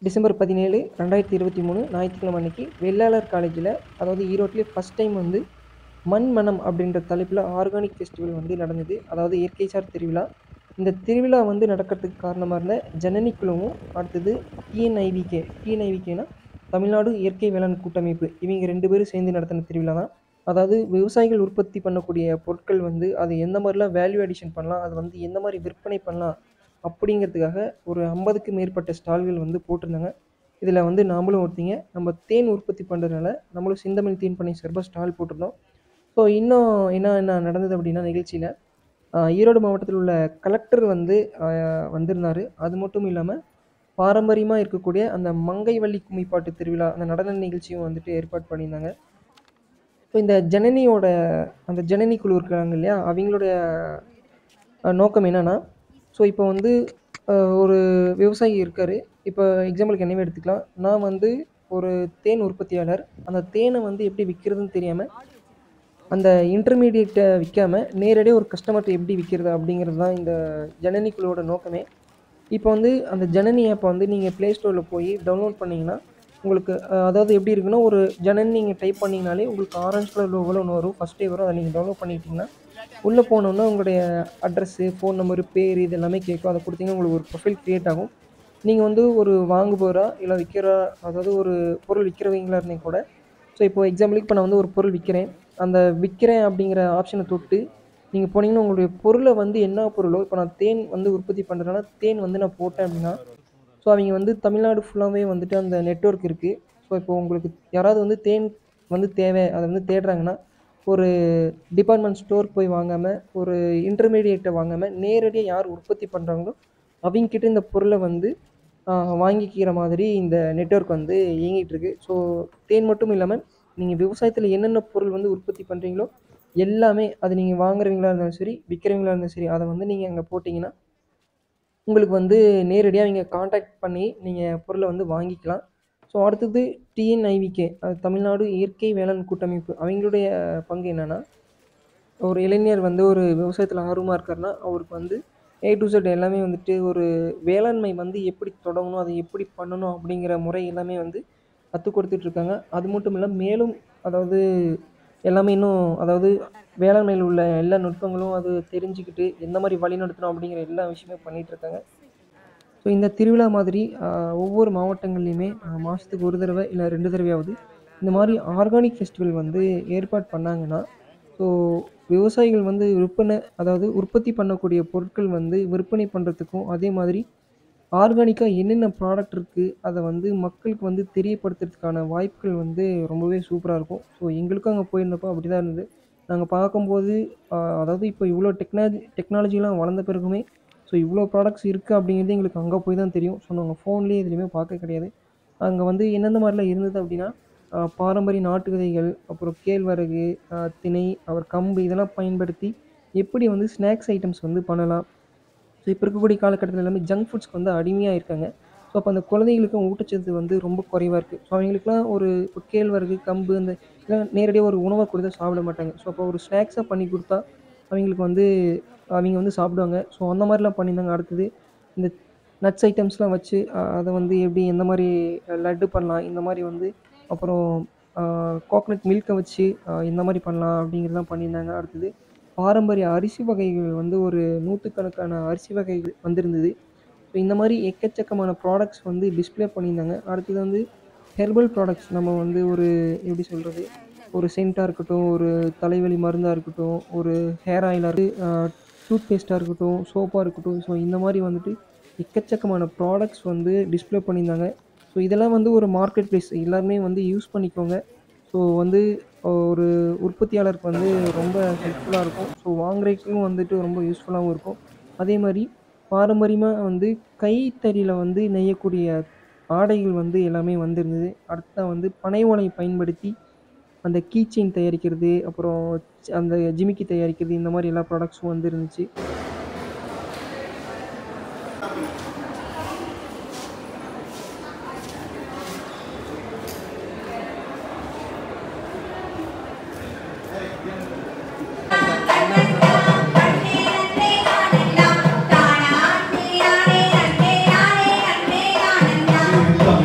December பதினேழு ரெண்டாயிரத்தி இருபத்தி மூணு ஞாயிற்றுக்கிழமை அன்னைக்கு வெள்ளாளர் காலேஜில் அதாவது ஈரோட்டிலே ஃபஸ்ட் டைம் வந்து மண் மனம் அப்படின்ற தலைப்பில் ஆர்கானிக் ஃபெஸ்டிவல் வந்து நடந்தது அதாவது இயற்கைசார் திருவிழா இந்த திருவிழா வந்து நடக்கிறதுக்கு காரணமாக இருந்த ஜனனி குழுவும் அடுத்தது டிஎன்ஐவிகே டிஎன்ஐவிகேனா தமிழ்நாடு இயற்கை வேளாண் கூட்டமைப்பு இவங்க ரெண்டு பேரும் சேர்ந்து நடத்தின திருவிழா தான் அதாவது விவசாயிகள் உற்பத்தி பண்ணக்கூடிய பொருட்கள் வந்து அது எந்த மாதிரிலாம் வேல்யூ அடிஷன் பண்ணலாம் அது வந்து எந்த மாதிரி விற்பனை பண்ணலாம் அப்படிங்கிறதுக்காக ஒரு ஐம்பதுக்கு மேற்பட்ட ஸ்டால்கள் வந்து போட்டிருந்தாங்க இதில் வந்து நாமளும் ஒருத்திங்க நம்ம தேன் உற்பத்தி பண்ணுறதுனால நம்மளும் சிந்தமிழ் தேன் பண்ணை சார்பாக ஸ்டால் போட்டிருந்தோம் ஸோ இன்னும் என்ன என்ன நடந்தது அப்படின்னா நிகழ்ச்சியில் ஈரோடு மாவட்டத்தில் உள்ள கலெக்டர் வந்து ஆஹ், வந்திருந்தார் அது மட்டும் இல்லாமல் பாரம்பரியமாக இருக்கக்கூடிய அந்த மங்கை வள்ளி கும்மிப்பாட்டு திருவிழா அந்த நடன நிகழ்ச்சியும் வந்துட்டு ஏற்பாடு பண்ணியிருந்தாங்க ஸோ இந்த ஜனனியோட அந்த ஜனனி குழு இருக்கிறாங்க இல்லையா அவங்களுடைய அஹ், நோக்கம் என்னென்னா ஸோ இப்போ வந்து அஹ், ஒரு விவசாயி இருக்கார் இப்போ எக்ஸாம்பிளுக்கு என்னவே எடுத்துக்கலாம் நான் வந்து ஒரு தேன் உற்பத்தியாளர் அந்த தேனை வந்து எப்படி விற்கிறதுன்னு தெரியாமல் அந்த இன்டர்மீடியேட்டை விற்காம நேரடியாக ஒரு கஸ்டமர்கிட்ட எப்படி விற்கிறது அப்படிங்கிறது தான் இந்த ஜனனி குழுவோட நோக்கமே இப்போ வந்து அந்த ஜனனி ஆப்பை வந்து நீங்கள் ப்ளே ஸ்டோரில் போய் டவுன்லோட் பண்ணிங்கன்னா உங்களுக்கு அஹ், அதாவது எப்படி இருக்குன்னா ஒரு ஜனனி நீங்கள் டைப் பண்ணிங்கனாலே உங்களுக்கு ஆரஞ்சு கலர் லோகோவில் ஒன்று வரும் ஃபஸ்ட்டே வரும் அதை நீங்கள் டவுன்லோட் பண்ணிக்கிட்டிங்கன்னா உள்ளே போனோன்னா உங்களுடைய அட்ரஸ்ஸு ஃபோன் நம்பரு பேர் இது எல்லாமே கேட்கும் அதை கொடுத்தீங்கன்னா உங்களுக்கு ஒரு ப்ரொஃபைல் க்ரியேட் ஆகும் நீங்கள் வந்து ஒரு வாங்குபவரா இல்லை விற்கிறா அதாவது ஒரு பொருள் விற்கிறவங்களா இருந்தீங்க கூட ஸோ இப்போ எக்ஸாம்பிளுக்கு இப்போ நான் வந்து ஒரு பொருள் விற்கிறேன் அந்த விற்கிறேன் அப்படிங்கிற ஆப்ஷனை தொட்டு நீங்கள் போனீங்கன்னா உங்களுடைய பொருளை வந்து என்ன பொருளோ இப்போ நான் தேன் வந்து உற்பத்தி பண்ணுறதுனால தேன் வந்து நான் போட்டேன் அப்படின்னா ஸோ அவங்க வந்து தமிழ்நாடு ஃபுல்லாகவே வந்துட்டு அந்த நெட்வொர்க் இருக்குது ஸோ இப்போ உங்களுக்கு யாராவது வந்து தேன் வந்து தேவை அதை வந்து தேடுறாங்கன்னா ஒரு டிபார்ட்மெண்ட் ஸ்டோர் போய் வாங்காமல் ஒரு இன்டர்மீடியேட்டை வாங்காமல் நேரடியாக யார் உற்பத்தி பண்ணுறாங்களோ அவங்கக்கிட்ட இந்த பொருளை வந்து ஆஹ், வாங்கிக்கிற மாதிரி இந்த நெட்வொர்க் வந்து இயங்கிட்டு இருக்கு ஸோ தேன் மட்டும் இல்லாமல் நீங்கள் விவசாயத்தில் என்னென்ன பொருள் வந்து உற்பத்தி பண்ணுறீங்களோ எல்லாமே அது நீங்கள் வாங்குறவங்களா இருந்தாலும் சரி விற்கிறவங்களா இருந்தாலும் சரி அதை வந்து நீங்கள் அங்கே போட்டிங்கன்னா உங்களுக்கு வந்து நேரடியாக அவங்க காண்டாக்ட் பண்ணி நீங்கள் பொருளை வந்து வாங்கிக்கலாம் ஸோ அடுத்தது டிஎன்ஐவிகே அது தமிழ்நாடு இயற்கை வேளாண் கூட்டமைப்பு அவங்களுடைய பங்கு என்னென்னா ஒரு இளைஞர் வந்து ஒரு விவசாயத்தில் ஆர்வமாக இருக்காருன்னா அவருக்கு வந்து ஏ டு Z எல்லாமே வந்துட்டு ஒரு வேளாண்மை வந்து எப்படி தொடங்கணும் அதை எப்படி பண்ணணும் அப்படிங்கிற முறை எல்லாமே வந்து கற்றுக் கொடுத்துட்ருக்காங்க அது மட்டும் இல்லை மேலும் அதாவது எல்லாமே இன்னும் அதாவது வேளாண்மையில் உள்ள எல்லா நுட்பங்களும் அது தெரிஞ்சுக்கிட்டு எந்த மாதிரி வழி நடத்தணும் அப்படிங்கிற எல்லா விஷயமே பண்ணிகிட்டு இருக்காங்க ஸோ இந்த திருவிழா மாதிரி ஆஹ், ஒவ்வொரு மாவட்டங்கள்லையுமே ஆஹ், மாதத்துக்கு ஒரு தடவை இல்லை ரெண்டு தடவையாவது இந்த மாதிரி ஆர்கானிக் ஃபெஸ்டிவல் வந்து ஏற்பாடு பண்ணாங்கன்னா ஸோ விவசாயிகள் வந்து விற்பனை அதாவது உற்பத்தி பண்ணக்கூடிய பொருட்கள் வந்து விற்பனை பண்ணுறதுக்கும் அதே மாதிரி ஆர்கானிக்காக என்னென்ன ப்ராடக்ட் இருக்குது அதை வந்து மக்களுக்கு வந்து தெரியப்படுத்துறதுக்கான வாய்ப்புகள் வந்து ரொம்பவே சூப்பராக இருக்கும் ஸோ எங்களுக்கும் அங்கே போயிருந்தப்போ அப்படி தான் இருந்தது நாங்கள் பார்க்கும்போது ஆஹ், அதாவது இப்போ இவ்வளோ டெக்னாலஜி டெக்னாலஜிலாம் வளர்ந்த பிறகுமே ஸோ இவ்வளோ ப்ராடக்ட்ஸ் இருக்குது அப்படிங்கிறது எங்களுக்கு அங்கே போய் தான் தெரியும் ஸோ நாங்கள் ஃபோன்லேயே எதுலேயுமே பார்க்க கிடையாது அங்கே வந்து எந்தெந்த மாதிரிலாம் இருந்தது அப்படின்னா ஆஹ், பாரம்பரிய நாட்டு விதைகள் அப்புறம் கேழ்வரகு ஆஹ், திணை அப்புறம் கம்பு இதெல்லாம் பயன்படுத்தி எப்படி வந்து ஸ்நாக்ஸ் ஐட்டம்ஸ் வந்து பண்ணலாம் ஸோ இப்போ இருக்கக்கூடிய காலகட்டத்தில் எல்லாமே ஜங்க் ஃபுட்ஸ்க்கு வந்து அடிமையாக இருக்காங்க ஸோ அப்போ அந்த குழந்தைகளுக்கும் ஊட்டச்சத்து வந்து ரொம்ப குறைவாக இருக்குது ஸோ அவங்களுக்குலாம் ஒரு இப்போ கேழ்வரகு கம்பு அந்த இதெல்லாம் நேரடியாக ஒரு உணவை கொடுத்தா சாப்பிட மாட்டாங்க ஸோ அப்போ ஒரு ஸ்நாக்ஸாக பண்ணி கொடுத்தா அவங்களுக்கு வந்து அவங்க வந்து சாப்பிடுவாங்க ஸோ அந்த மாதிரிலாம் பண்ணியிருந்தாங்க அடுத்தது இந்த நட்ஸ் ஐட்டம்ஸ்லாம் வச்சு அஹ், அதை வந்து எப்படி எந்த மாதிரி லட்டு பண்ணலாம் இந்த மாதிரி வந்து அப்புறம் கோகனட் மில்க்கை வச்சு அஹ், இந்த மாதிரி பண்ணலாம் அப்படிங்கிறதெல்லாம் பண்ணியிருந்தாங்க அடுத்தது பாரம்பரிய அரிசி வகைகள் வந்து ஒரு நூற்றுக்கணக்கான அரிசி வகைகள் வந்திருந்தது ஸோ இந்த மாதிரி எக்கச்சக்கமான ப்ராடக்ட்ஸ் வந்து டிஸ்ப்ளே பண்ணியிருந்தாங்க அடுத்தது வந்து ஹெர்பல் ப்ராடக்ட்ஸ் நம்ம வந்து ஒரு எப்படி சொல்கிறது ஒரு சென்ட்டாக இருக்கட்டும் ஒரு தலைவலி மருந்தாக இருக்கட்டும் ஒரு ஹேர் ஆயிலாக இருக்கு டூத் பேஸ்ட்டாக இருக்கட்டும் சோப்பாக இருக்கட்டும் ஸோ இந்த மாதிரி வந்துட்டு எக்கச்சக்கமான ப்ராடக்ட்ஸ் வந்து டிஸ்ப்ளே பண்ணியிருந்தாங்க ஸோ இதெல்லாம் வந்து ஒரு மார்க்கெட் ப்ளேஸ் எல்லாருமே வந்து யூஸ் பண்ணிக்கோங்க ஸோ வந்து ஒரு உற்பத்தியாளருக்கு வந்து ரொம்ப ஹெல்ப்ஃபுல்லாக இருக்கும் ஸோ வாங்குறதுக்கும் வந்துட்டு ரொம்ப யூஸ்ஃபுல்லாகவும் இருக்கும் அதே மாதிரி பாரம்பரியமாக வந்து கைத்தறியில் வந்து நெய்யக்கூடிய ஆடைகள் வந்து எல்லாமே வந்திருந்தது அடுத்ததாக வந்து பனை ஓலை பயன்படுத்தி அந்த கீ செயின் தயாரிக்கிறது அப்புறம் அந்த ஜிமிக்கி தயாரிக்கிறது இந்த மாதிரி எல்லா ப்ராடக்ட்ஸும் வந்து இருந்துச்சு தானா நீரானே அன்னே நானே அன்னே நானே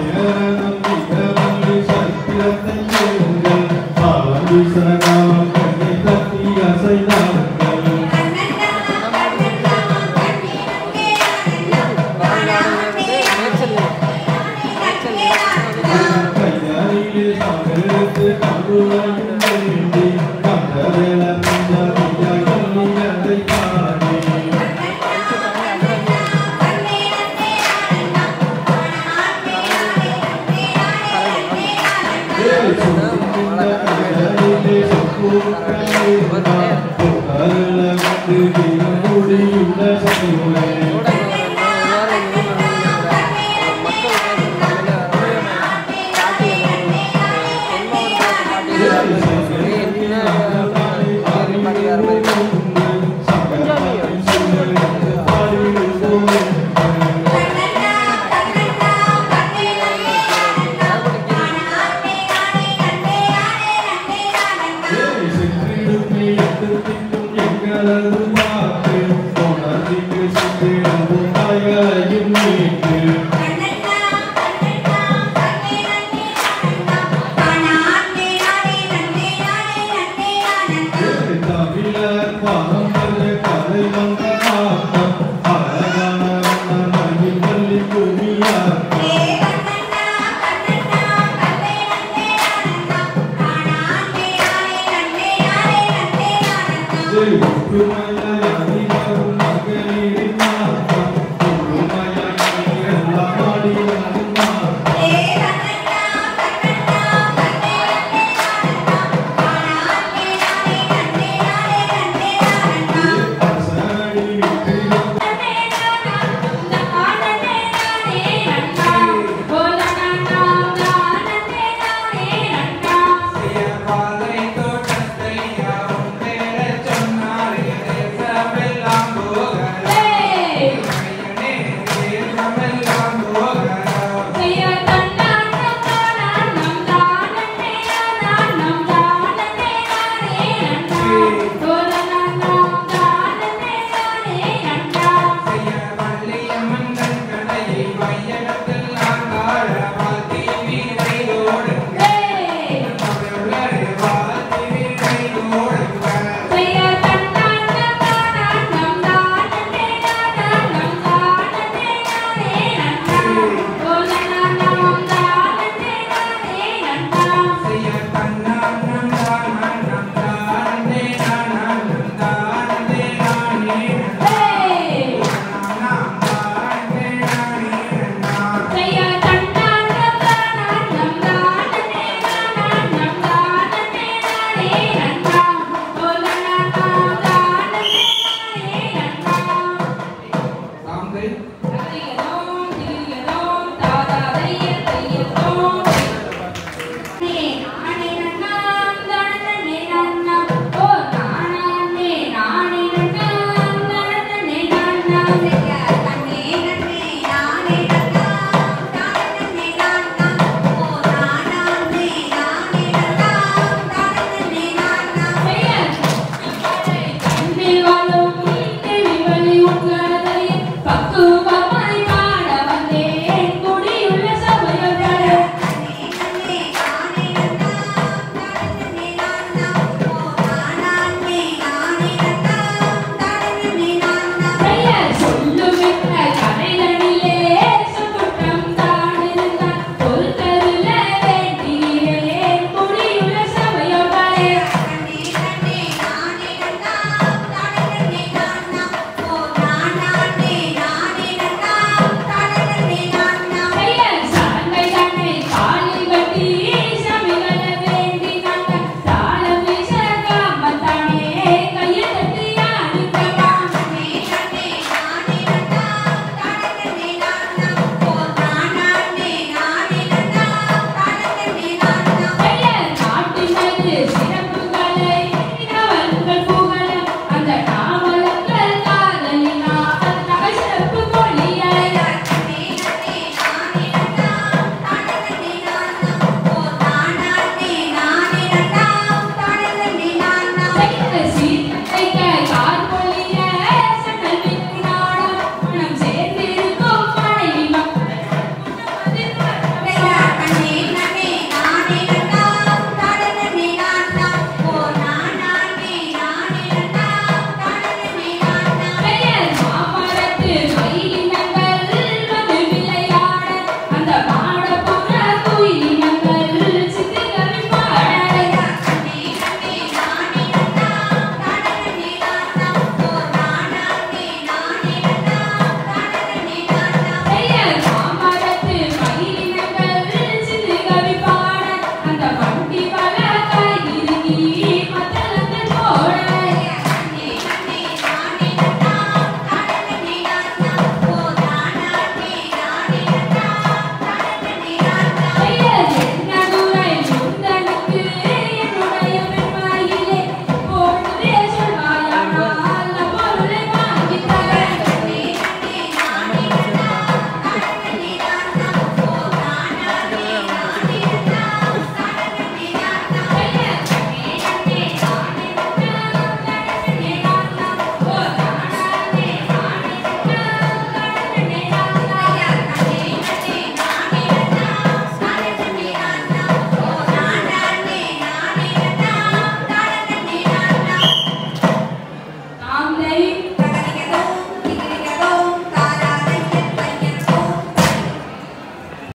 ஆ